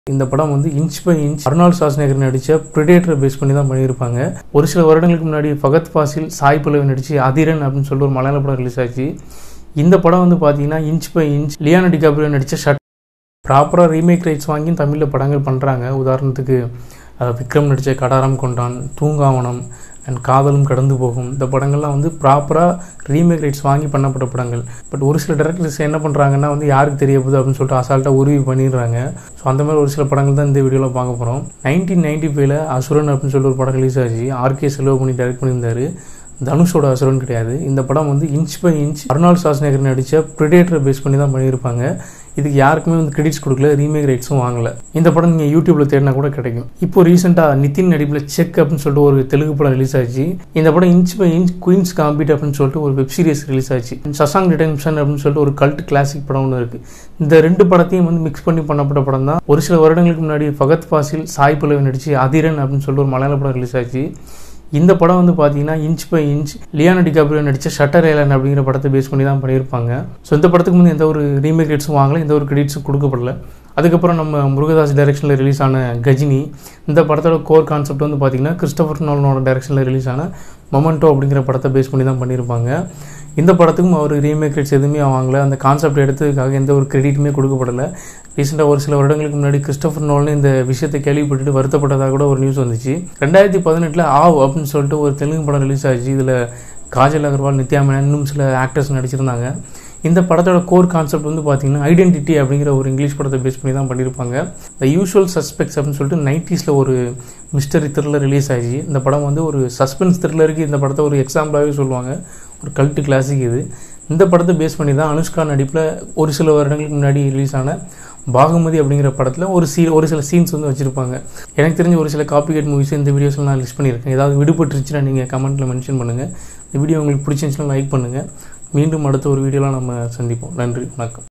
இந்த படம் வந்து inch by inch Arnold Schwarzenegger நடித்த ப்ரிடேட்டரை பேஸ் பண்ணி தான் பண்ணியிருப்பாங்க ஒரு சில வருடங்களுக்கு முன்னாடி ஃபகத் ஃபாசில் சாய் பல்லவி நடித்து அதிரன் அப்படின்னு சொல்லிட்டு ஒரு மலையாள படம் ரிலீஸ் ஆச்சு இந்த படம் வந்து பார்த்தீங்கன்னா inch by inch Leonardo DiCaprio நடித்த ஷட் ப்ராப்பராக ரீமேக் ரைட்ஸ் வாங்கி தமிழில் படங்கள் பண்ணுறாங்க உதாரணத்துக்கு அஹ், விக்ரம் நடித்த கடாரம் கொண்டான் தூங்காவனம் அண்ட் காதலும் கடந்து போகும் இந்த படங்கள்லாம் வந்து ப்ராப்பராக ரீமேக் ரைட்ஸ் வாங்கி பண்ணப்பட்ட படங்கள் பட் ஒரு சில டேரக்டர்ஸ் என்ன பண்ணுறாங்கன்னா வந்து யாருக்கு தெரிய போகுது அப்படின்னு சொல்லிட்டு அசால்ட்டாக உருவி பண்ணிடுறாங்க ஸோ அந்த மாதிரி ஒரு சில படங்கள் தான் இந்த வீடியோவில் பார்க்க போகிறோம் நைன்டீன் நைன்டி ஃபைவ்ல அசுரன் அப்படின்னு சொல்லிட்டு ஒரு படம் ரிலீஸ் ஆச்சு ஆர்கே செலவு பண்ணி டைரக்ட் பண்ணியிருந்தாரு தனுஷோட அசுரன் கிடையாது இந்த படம் வந்து inch by inch Arnold Schwarzenegger நடித்த ப்ரிடேட்டரை பேஸ் பண்ணி தான் பண்ணியிருப்பாங்க இதுக்கு யாருக்குமே வந்து கிரெடிட்ஸ் கொடுக்கல ரீமேக் ரைட்ஸும் வாங்கல இந்த படம் நீங்கள் யூடியூப்ல தேடினா கூட கிடைக்கும் இப்போ ரீசெண்டாக நிதின் நடிப்பில் செக் அப்படின்னு சொல்லிட்டு ஒரு தெலுங்கு படம் ரிலீஸ் ஆச்சு இந்த படம் inch by inch Queen's Gambit அப்படின்னு சொல்லிட்டு ஒரு வெப் சீரிஸ் ரிலீஸ் ஆச்சு சசாங் டிடென்ஷன் அப்படின்னு சொல்லிட்டு ஒரு கல்ட் கிளாசிக் படம் ஒன்று இருக்கு இந்த ரெண்டு படத்தையும் வந்து மிக்ஸ் பண்ணி பண்ணப்பட்ட படம் தான் ஒரு சில வருடங்களுக்கு முன்னாடி ஃபகத் ஃபாசில் சாய் பல்லவி நடிச்சு அதிரன் அப்படின்னு சொல்லிட்டு ஒரு மலையாள படம் ரிலீஸ் ஆச்சு இந்த படம் வந்து பார்த்தீங்கன்னா inch by inch Leonardo DiCaprio நடித்த ஷட்டர் ஐலண்ட் அப்படிங்கிற படத்தை பேஸ் பண்ணி தான் பண்ணியிருப்பாங்க ஸோ இந்த படத்துக்கு முந்தைய எந்த ஒரு ரீமேக் ரேட்ஸும் வாங்கல எந்த ஒரு கிரெடிட்ஸும் கொடுக்கப்படல அதுக்கப்புறம் நம்ம முருகதாஸ் டைரக்ஷனில் ரிலீஸ் ஆன கஜினி இந்த படத்தோட கோர் கான்செப்ட் வந்து பார்த்தீங்கன்னா கிறிஸ்டபர் நோலனோட டைரக்ஷனில் ரிலீஸ் ஆன மொமெண்டோ அப்படிங்கிற படத்தை பேஸ் பண்ணி தான் பண்ணியிருப்பாங்க இந்த படத்துக்கும் அவர் ரீமேக் ரைட்ஸ் எதுவுமே வாங்கல அந்த கான்செப்ட் எடுத்ததுக்காக எந்த ஒரு கிரெடிட்டுமே கொடுக்கப்படலை ரீசெண்டாக ஒரு சில வருடங்களுக்கு முன்னாடி கிறிஸ்டபர் நோலன் இந்த விஷயத்தை கேள்விப்பட்டுட்டு வருத்தப்பட்டதாக கூட ஒரு நியூஸ் வந்துச்சு ரெண்டாயிரத்தி பதினெட்டில் ஆவ் அப்படின்னு சொல்லிட்டு ஒரு தெலுங்கு படம் ரிலீஸ் ஆச்சு இதில் காஜல் அகர்வால் நித்யா மேனன் இன்னும் சில ஆக்டர்ஸ் நடிச்சிருந்தாங்க இந்த படத்தோட கோர் கான்செப்ட் வந்து பார்த்தீங்கன்னா ஐடென்டிட்டி அப்படிங்கிற ஒரு இங்கிலீஷ் படத்தை பேஸ் பண்ணி தான் பண்ணியிருப்பாங்க த யூஷுவல் சஸ்பெக்ட்ஸ் அப்படின்னு சொல்லிட்டு நைன்டிஸில் ஒரு மிஸ்டரி த்ரில்லர் ரிலீஸ் ஆச்சு இந்த படம் வந்து ஒரு சஸ்பென்ஸ் த்ரில்லருக்கு இந்த படத்தை ஒரு எக்ஸாம்பிளாகவே சொல்லுவாங்க ஒரு கல்ட்டு கிளாசிக் இது இந்த படத்தை பேஸ் பண்ணி தான் அனுஷ்கா நடிப்பில் ஒரு சில வருடங்களுக்கு முன்னாடி ரிலீஸ் ஆன பாகுமதி அப்படிங்கிற படத்தில் ஒரு சீ ஒரு சில சீன்ஸ் வந்து வச்சுருப்பாங்க எனக்கு தெரிஞ்ச ஒரு சில காப்பிகேட் மூவிஸ் இந்த வீடியோஸில் நான் லிஸ்ட் பண்ணியிருக்கேன் ஏதாவது விடுபட்டுருச்சுன்னா நீங்கள் கமெண்ட்டில் மென்ஷன் பண்ணுங்கள் இந்த வீடியோ உங்களுக்கு பிடிச்சிருந்துச்சுன்னா லைக் பண்ணுங்கள் மீண்டும் அடுத்த ஒரு வீடியோவில் நம்ம சந்திப்போம் நன்றி வணக்கம்